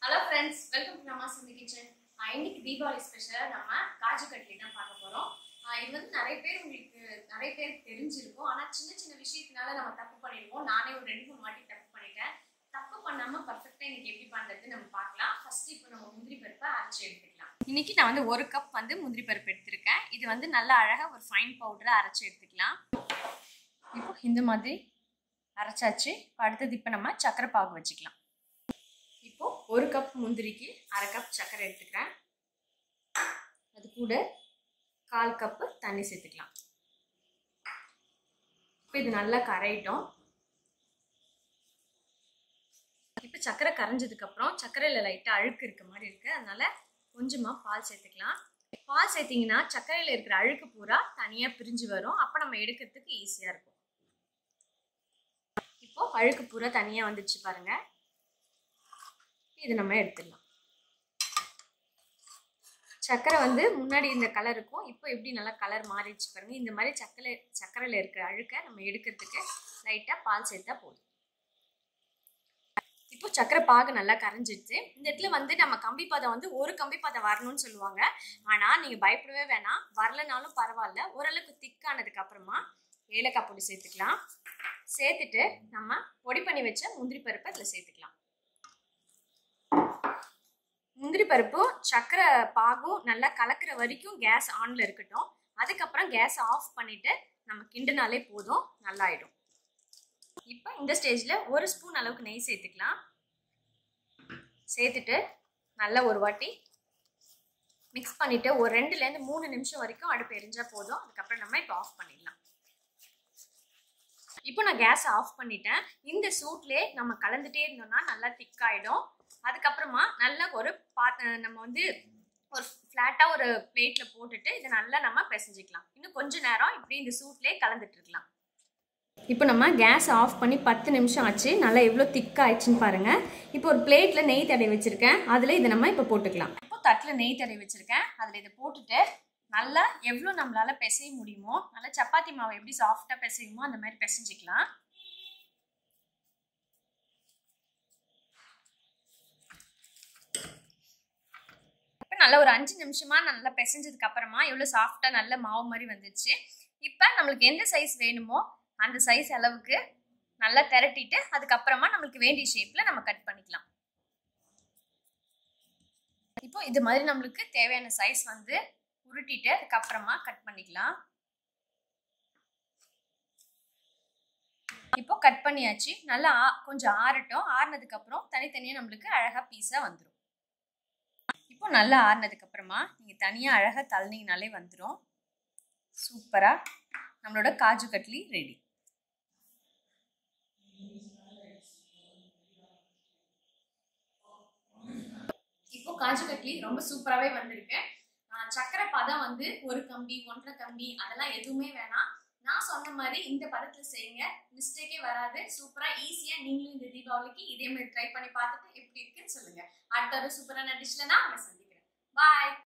hello friends welcome to நம்ம சந்தி kitchen இன்னைக்கு தீபாவளி ஸ்பெஷலாக நம்ம காஜு கட்லி தான் பார்க்க போகிறோம் இது வந்து நிறைய பேர் உங்களுக்கு நிறைய பேருக்கு தெரிஞ்சிருக்கும் ஆனால் சின்ன சின்ன விஷயத்தினால நம்ம தப்பு பண்ணியிருக்கோம் நானே ஒரு ரெண்டு மூணு வாட்டி தப்பு பண்ணிட்டேன் தப்பு பண்ணாமல் பர்ஃபெக்டாக இன்னைக்கு எப்படி பண்ணுறது நம்ம பார்க்கலாம் ஃபர்ஸ்ட் இப்போ நம்ம முந்திரி பருப்பை அரைச்சி எடுத்துக்கலாம் இன்னைக்கு நான் வந்து ஒரு கப் வந்து முந்திரி பருப்பு எடுத்திருக்கேன் இது வந்து நல்லா அழகாக ஒரு ஃபைன் பவுடரை அரைச்சி எடுத்துக்கலாம் இப்போ இந்த மாதிரி அரைச்சாச்சு அடுத்தது இப்போ நம்ம சக்கரை பாகு வச்சுக்கலாம் இப்போ ஒரு கப் முந்திரிக்கு அரை கப் சர்க்கரை எடுத்துக்கிறேன் அது கூட கால் கப்பு தண்ணி சேர்த்துக்கலாம் இப்போ இது நல்லா கரையிட்டோம் இப்போ சர்க்கரை கரைஞ்சதுக்கப்புறம் சர்க்கரையில் லைட்டாக அழுக்கு இருக்க மாதிரி இருக்குது அதனால கொஞ்சமாக பால் சேர்த்துக்கலாம் பால் சேர்த்திங்கன்னா சர்க்கரையில் இருக்கிற அழுக்கு பூரா தனியாக பிரிஞ்சு வரும் அப்போ நம்ம எடுக்கிறதுக்கு ஈஸியாக இருக்கும் இப்போ அழுக்கு பூரா தனியாக வந்துச்சு பாருங்கள் இது நம்ம எடுத்துடலாம் சர்க்கரை வந்து முன்னாடி இந்த கலர் இருக்கும் இப்போ எப்படி நல்லா கலர் மாறிடுச்சு பாருங்க இந்த மாதிரி சக்கரை சர்க்கரையில் இருக்கிற அழுக்கை நம்ம எடுக்கிறதுக்கு லைட்டாக பால் சேர்த்தா போதும் இப்போ சக்கரை பாகு நல்லா கரைஞ்சிடுச்சு இந்த இடத்துல வந்து நம்ம கம்பி பதம் வந்து ஒரு கம்பி பதம் வரணும்னு சொல்லுவாங்க ஆனால் நீங்கள் பயப்படவே வேணாம் வரலனாலும் பரவாயில்ல ஓரளவுக்கு திக்கானதுக்கு அப்புறமா ஏலக்காய் பொடி சேர்த்துக்கலாம் சேர்த்துட்டு நம்ம பொடி பண்ணி வச்ச முந்திரி பருப்பை அதில் சேர்த்துக்கலாம் முந்திரி பருப்பும் சர்க்கரை பாகும் நல்லா கலக்கிற வரைக்கும் கேஸ் ஆனில் இருக்கட்டும் அதுக்கப்புறம் கேஸ் ஆஃப் பண்ணிவிட்டு நம்ம கிண்டுனாலே போதும் நல்லாயிடும் இப்போ இந்த ஸ்டேஜில் ஒரு ஸ்பூன் அளவுக்கு நெய் சேர்த்துக்கலாம் சேர்த்துட்டு நல்லா ஒரு வாட்டி மிக்ஸ் பண்ணிவிட்டு ஒரு ரெண்டுலேருந்து மூணு நிமிஷம் வரைக்கும் அடுப்பு எரிஞ்சால் போதும் அதுக்கப்புறம் நம்ம இப்போ ஆஃப் பண்ணிடலாம் இப்போ நான் கேஸை ஆஃப் பண்ணிட்டேன் இந்த சூட்லேயே நம்ம கலந்துட்டே இருந்தோம்னா நல்லா திக்காயிடும் அதுக்கப்புறமா நல்லா ஒரு பா நம்ம வந்து ஒரு ஃப்ளாட்டாக ஒரு பிளேட்டில் போட்டுட்டு இதை நல்லா நம்ம பிசைஞ்சிக்கலாம் இன்னும் கொஞ்ச நேரம் இப்படி இந்த சூட்லேயே கலந்துட்டு இருக்கலாம் இப்போ நம்ம கேஸ் ஆஃப் பண்ணி பத்து நிமிஷம் ஆச்சு நல்லா எவ்வளோ திக்காயிடுச்சுன்னு பாருங்கள் இப்போ ஒரு பிளேட்டில் நெய் தடவி வச்சுருக்கேன் அதில் இதை நம்ம இப்போ போட்டுக்கலாம் இப்போ தட்டில் நெய் தடவி வச்சுருக்கேன் அதில் இதை போட்டுட்டு நல்லா எவ்வளோ நம்மளால பிசைய முடியுமோ நல்லா சப்பாத்தி மாவு எப்படி சாஃப்டாக பிசையுமோ அந்த மாதிரி பிசைஞ்சிக்கலாம் இப்போ நல்லா ஒரு அஞ்சு நிமிஷமா நல்லா பிசைஞ்சதுக்கு அப்புறமா எவ்வளோ சாஃப்டாக நல்ல மாவு மாதிரி வந்துச்சு இப்போ நம்மளுக்கு எந்த சைஸ் வேணுமோ அந்த சைஸ் அளவுக்கு நல்லா திரட்டிட்டு அதுக்கப்புறமா நம்மளுக்கு வேண்டிய ஷேப்பில் நம்ம கட் பண்ணிக்கலாம் இப்போ இது மாதிரி நம்மளுக்கு தேவையான சைஸ் வந்து உருட்டிட்டு அதுக்கப்புறமா கட் பண்ணிக்கலாம் இப்போ கட் பண்ணியாச்சு நல்லா கொஞ்சம் ஆறட்டும் ஆறுனதுக்கு அப்புறம் தனித்தனியாக நம்மளுக்கு அழகாக பீஸாக வந்துடும் இப்போ நல்லா ஆறுனதுக்கு அப்புறமா நீங்கள் தனியாக அழகாக தள்ளினீங்கனாலே வந்துடும் சூப்பராக நம்மளோட காஜு கட்லி ரெடி இப்போ காஜு கட்லி ரொம்ப சூப்பராகவே வந்திருக்கு சக்கரை பதம் வந்து ஒரு கம்பி ஒன்றரை கம்பி அதெல்லாம் எதுவுமே வேணாம் நான் சொன்ன மாதிரி இந்த பதத்தில் செய்யுங்க மிஸ்டேக்கே வராது சூப்பராக ஈஸியாக நீங்களும் இந்த தீபாவளிக்கு இதே மாதிரி ட்ரை பண்ணி பார்த்துட்டு எப்படி இருக்குன்னு சொல்லுங்க அடுத்த ஒரு சூப்பரான டிஷ்ல நான் உங்களை சந்திக்கிறேன் பாய்